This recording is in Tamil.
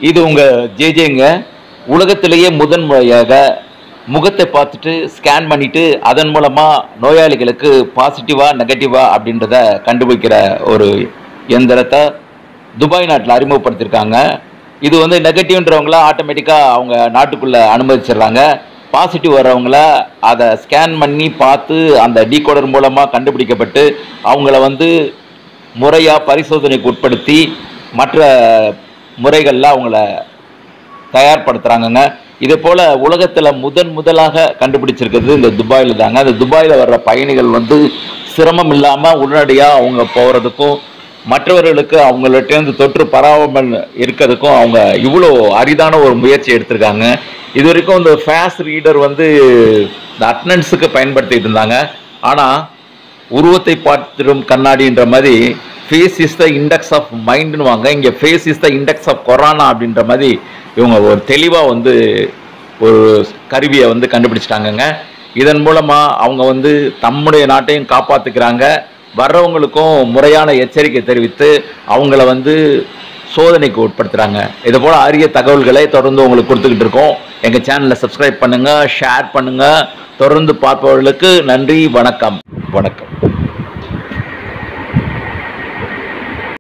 இது உங்க ஜேஜேங்க உலகத்திலேயே முதன் முறையாக முகத்தை பார்த்துட்டு ஸ்கேன் பண்ணிட்டு அதன் மூலமா நோயாளிகளுக்கு பாசிட்டிவா நெகட்டிவா அப்படின்றத கண்டுபிடிக்கிற ஒரு எந்திரத்தை துபாய் நாட்டில் அறிமுகப்படுத்தியிருக்காங்க இது வந்து நெகட்டிவ்ன்றவங்கள ஆட்டோமேட்டிக்காக அவங்க நாட்டுக்குள்ளே அனுமதிச்சிடுறாங்க பாசிட்டிவ் வர்றவங்கள அதை ஸ்கேன் பண்ணி பார்த்து அந்த டீகோடர் மூலமாக கண்டுபிடிக்கப்பட்டு அவங்கள வந்து முறையாக பரிசோதனைக்கு உட்படுத்தி மற்ற முறைகளில் அவங்கள தயார்படுத்துகிறாங்கங்க இதே போல் உலகத்தில் முதன் முதலாக கண்டுபிடிச்சிருக்கிறது இந்த துபாயில் தாங்க அந்த துபாயில் வர்ற பயணிகள் வந்து சிரமம் இல்லாமல் உடனடியாக அவங்க போகிறதுக்கும் மற்றவர்களுக்கு அவங்கள்ட்டேருந்து தொற்று பரவாமல் இருக்கிறதுக்கும் அவங்க இவ்வளோ அரிதான ஒரு முயற்சி எடுத்திருக்காங்க இது வரைக்கும் இந்த ஃபேஸ் ரீடர் வந்து இந்த அட்டனன்ஸுக்கு பயன்படுத்திட்டு இருந்தாங்க ஆனால் உருவத்தை பார்த்திடும் கண்ணாடின்ற மாதிரி face is the index of மைண்டுன்னு வாங்க இங்கே face is the index of corona அப்படின்ற மாதிரி இவங்க ஒரு தெளிவாக வந்து ஒரு கருவியை வந்து கண்டுபிடிச்சிட்டாங்கங்க இதன் மூலமாக அவங்க வந்து தம்முடைய நாட்டையும் காப்பாற்றிக்கிறாங்க வர்றவங்களுக்கும் முறையான எச்சரிக்கை தெரிவித்து அவங்கள வந்து சோதனைக்கு உட்படுத்துகிறாங்க இது போல் அரிய தகவல்களை தொடர்ந்து உங்களுக்கு கொடுத்துக்கிட்டு இருக்கோம் எங்கள் சேனலை சப்ஸ்கிரைப் பண்ணுங்கள் ஷேர் பண்ணுங்கள் தொடர்ந்து பார்ப்பவர்களுக்கு நன்றி வணக்கம் வணக்கம்